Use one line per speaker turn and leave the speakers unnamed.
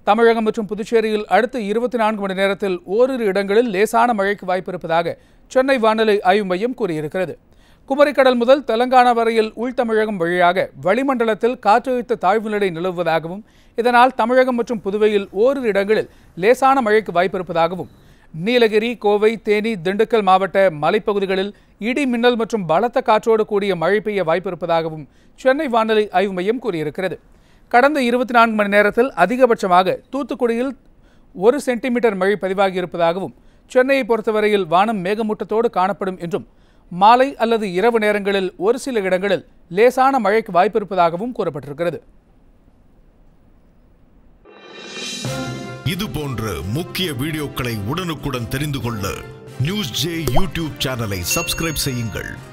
தமிழகம் மற்றும் புதுச்சேரியில் அடுத்த இருபத்தி நான்கு மணி நேரத்தில் ஓரிரு இடங்களில் லேசான மழைக்கு வாய்ப்பு இருப்பதாக சென்னை வானிலை ஆய்வு மையம் கூறியிருக்கிறது குமரிக்கடல் முதல் தெலங்கானா வரையில் உள்தமிழகம் வழியாக வளிமண்டலத்தில் காற்றழுத்த தாழ்வு நிலை நிலவுவதாகவும் இதனால் தமிழகம் மற்றும் புதுவையில் ஓரிரு இடங்களில் லேசான மழைக்கு வாய்ப்பு இருப்பதாகவும் நீலகிரி கோவை தேனி திண்டுக்கல் மாவட்ட மலைப்பகுதிகளில் இடி மின்னல் மற்றும் பலத்த காற்றோடு கூடிய மழை பெய்ய வாய்ப்பு இருப்பதாகவும் சென்னை வானிலை ஆய்வு மையம் கூறியிருக்கிறது கடந்த இருபத்தி நான்கு மணி நேரத்தில் அதிகபட்சமாக தூத்துக்குடியில் ஒரு சென்டிமீட்டர் மழை பதிவாகி இருப்பதாகவும் சென்னையை பொறுத்தவரையில் வானம் மேகமூட்டத்தோடு காணப்படும் என்றும் மாலை அல்லது இரவு நேரங்களில் ஒரு சில இடங்களில் லேசான மழைக்கு வாய்ப்பு இருப்பதாகவும் கூறப்பட்டிருக்கிறது
இது போன்ற முக்கிய வீடியோக்களை உடனுக்குடன் தெரிந்து கொள்ள நியூஸ் ஜே யூடியூப் சேனலை சப்ஸ்கிரைப் செய்யுங்கள்